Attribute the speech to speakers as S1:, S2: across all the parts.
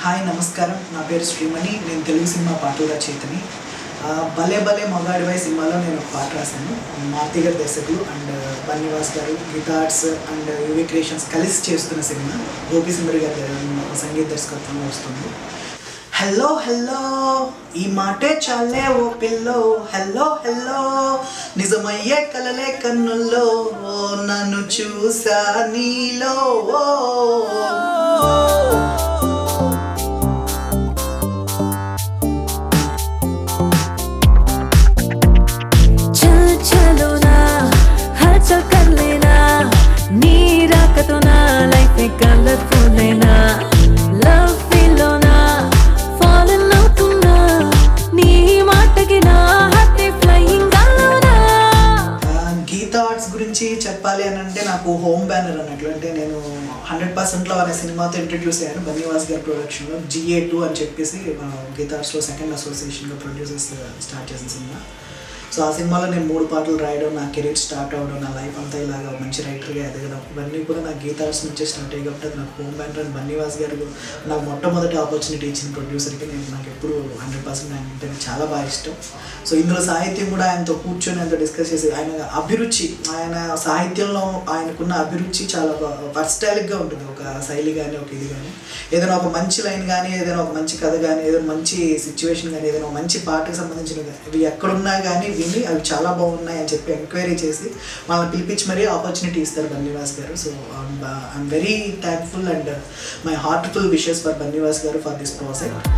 S1: hi నమస్కారం నా పేరు శ్రీమణి నేను తెలుగు సినిమా పాటల రచయితని ఆ, భలే భలే మగాడివై సినిమాలో నేను ఒక పాట రాశాను మారుతి గారి దర్శకులు అండ్ బన్నీవాస్ గారు గిటార్స్ అండ్ యువి క్రియేషన్స్ కలిసి చేస్తున్న సినిమా గోపి సుందరి గారి సంగీత దర్శకత్వంలో వస్తుంది హలో హలో ఈ మాటే చాలే ఓ పిల్లో హలో హలో నిజమయ్యే కలలే కన్నుల్లో నన్ను చూసా నీలో
S2: చల్ చలో నా హల్చల్ కర్ లేనా నీ రాకతో నా లైఫ్ కలర్ఫుల్ అయినా లవ్ ఫీల్ నా ఫాలన్ అవుతున్నా నీ మాటకి నా హార్ట్ ఫ్లయింగ్ గాలోనా
S1: ఆ, గీతా ఆర్ట్స్ గురించి చెప్పాలి అని అంటే నాకు హోమ్ బ్యానర్ అన్నట్లు అంటే నేను హండ్రెడ్ పర్సెంట్లో అనే సినిమాతో ఇంట్రడ్యూస్ అయ్యాను బన్నీవాస్ గారి ప్రొడక్షన్లో జిఏ టూ అని చెప్పేసి మన గీతా ఆర్ట్స్లో సెకండ్ అసోసియేషన్గా ప్రొడ్యూసర్స్ స్టార్ట్ చేసిన సినిమా సో ఆ సినిమాలో నేను మూడు పాటలు రాయడం నా కెరీర్ స్టార్ట్ అవ్వడం నా లైఫ్ అంతా ఇలాగా మంచి రైటర్గా ఎదగడం ఇవన్నీ కూడా నాకు గీతా ఆర్ట్స్ నుంచే స్టార్ట్ అయ్యి కాబట్టి అది నాకు హోమ్ బ్యానర్ అండ్ బన్నీవాస్ గారు నాకు మొట్టమొదటి ఆపర్చునిటీ ఇచ్చిన ప్రొడ్యూసర్కి నేను నాకు ఎప్పుడు హండ్రెడ్ పర్సెంట్ ఆయన అంటే నాకు చాలా బాగా ఇష్టం సో ఇందులో సాహిత్యం కూడా ఆయనతో కూర్చొని ఆయనతో డిస్కస్ చేసి ఆయన అభిరుచి ఆయన సాహిత్యంలో ఆయనకున్న అభిరుచి చాలా పర్స్టైలిక్గా ఉంటుంది ఒక శైలి కానీ ఒక ఇది కానీ ఏదైనా ఒక మంచి లైన్ కానీ ఏదైనా ఒక మంచి కథ కానీ ఏదైనా మంచి సిచ్యువేషన్ కానీ ఏదైనా ఒక మంచి పాటకు సంబంధించిన ఇవి ఎక్కడున్నా కానీ విని అవి చాలా బాగున్నాయి అని చెప్పి ఎంక్వైరీ చేసి వాళ్ళని పిలిపించి మరీ ఆపర్చునిటీ ఇస్తారు బన్నీవాస్ గారు so I'm very thankful and my heartful wishes for Bunny Vas గారు ఫర్ దిస్ ప్రాజెక్ట్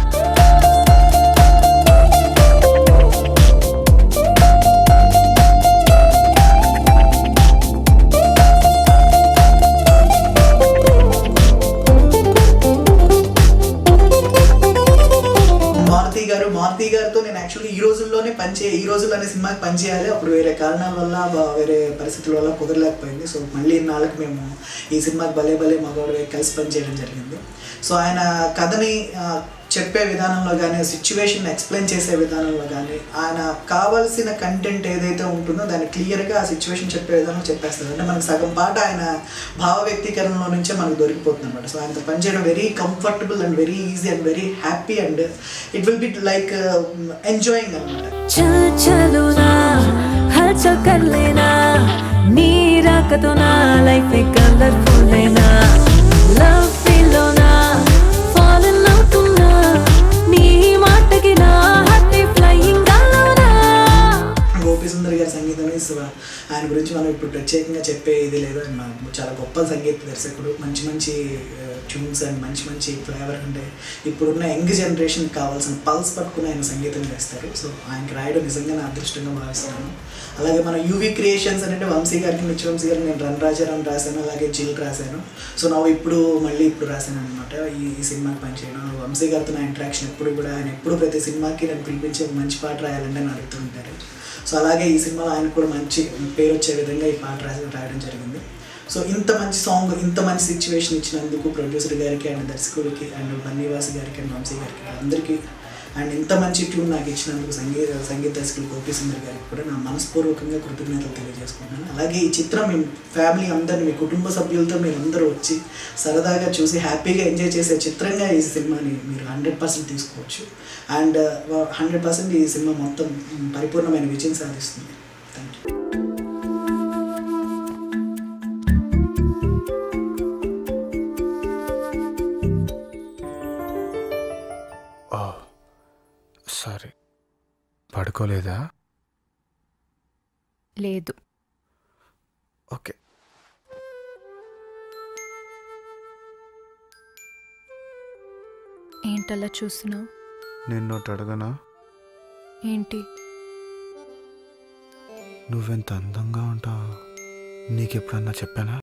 S1: మారుతి గారు మారుతి గారితో నేను యాక్చువల్లీ ఈ రోజుల్లోనే పనిచే ఈ రోజుల్లో అనే సినిమాకి పనిచేయాలి అప్పుడు వేరే కారణాల వల్ల బ- వేరే పరిస్థితుల వల్ల కుదరలేకపోయింది సో మళ్ళీ ఇన్నాళ్ళకి మేము ఈ సినిమాకి భలే భలే మగవాడు కలిసి పనిచేయడం జరిగింది సో ఆయన కథని ఆ, చెప్పే విధానంలో కానీ సిచ్యువేషన్ ఎక్స్ప్లెయిన్ చేసే విధానంలో కానీ ఆయన కావాల్సిన కంటెంట్ ఏదైతే ఉంటుందో దాన్ని క్లియర్గా ఆ సిచ్యువేషన్ చెప్పే విధానం చెప్పేస్తారు అంటే మనకి సగం పాట ఆయన భావ వ్యక్తీకరణలో నుంచే మనకు దొరికిపోతుంది అనమాట సో ఆయనతో పనిచేయడం very comfortable and very easy and very happy and it will be like enjoying అనమాట
S2: చల్ చలో నా హల్చల్ కర్ లేనా నీ రాకతో నా లైఫ్ కలర్ఫుల్ అయినా లవ్ ఫీల్ నా ఫాలన్ అవుతున్నా నీ మాటకి నా హార్ట్ ఫ్లయింగ్ గాలోనా
S1: గోపి సుందర్ గారి సంగీతం is, uh, ఆయన గురించి మనం ఇప్పుడు ప్రత్యేకంగా చెప్పే ఇది లేదు ఆయన మన- చాలా గొప్ప సంగీత దర్శకుడు మంచి మంచి ట్యూన్స్ అండ్ మంచి మంచి ఫ్లేవర్ అంటే ఇప్పుడున్న యంగ్ జనరేషన్కి కావాల్సిన పల్స్ పట్టుకుని ఆయన సంగీతం చేస్తారు సో ఆయనకి రాయడం నిజంగా నా అదృష్టంగా భావిస్తున్నాను అలాగే మన యూవి క్రియేషన్స్ అంటే వంశీ గారికి నిత్యవంశీ గారికి నేను రన్ రాజారాం రాశాను అలాగే జిల్ రాశాను సో నా ఇప్పుడు మళ్ళీ ఇప్పుడు రాశాను అనమాట ఈ ఈ సినిమాకి పనిచేయడం వంశీ గారితో నా ఇంటరాక్షన్ ఎప్పుడు కూడా ఆయన ఎప్పుడు ప్రతి సినిమాకి నేను పిలిపించి ఒక మంచి పాట రాయాలంటే అని అడుగుతూ ఉంటారు సో అలాగే ఈ సినిమాలో ఆయన కూడా మంచి పేరు వచ్చే విధంగా ఈ పాట రాసి రాయడం జరిగింది సో ఇంత మంచి సాంగ్ ఇంత మంచి సిచ్యువేషన్ ఇచ్చినందుకు ప్రొడ్యూసర్ గారికి అండ్ దర్శకుడికి అండ్ బన్నీవాస్ గారికి అండ్ వంశీ గారికి అందరికీ అండ్ ఇంత మంచి ట్యూన్ నాకు ఇచ్చినందుకు సంగీత సంగీత దర్శకులు గోపి సుందర్ గారికి కూడా నా మనస్పూర్వకంగా కృతజ్ఞతలు తెలియజేసుకుంటున్నాను అలాగే ఈ చిత్రం మీ ఫ్యామిలీ అందరిని మీ కుటుంబ సభ్యులతో మీరు అందరూ వచ్చి సరదాగా చూసి హ్యాపీగా ఎంజాయ్ చేసే చిత్రంగా ఈ సినిమాని మీరు హండ్రెడ్ పర్సెంట్ తీసుకోవచ్చు అండ్ హండ్రెడ్ పర్సెంట్ ఈ సినిమా మొత్తం మ్, పరిపూర్ణమైన విజయం సాధిస్తుంది థ్యాంక్ యూ
S3: ఓ సారీ పడుకోలేదా
S4: లేదు
S3: ఓకే
S4: ఏంటలా చూస్తున్నావు
S3: నేను ఒకటి అడగనా
S4: ఏంటి
S3: నువ్వెంత అందంగా ఉంటావు నీకెప్పుడన్నా చెప్పానా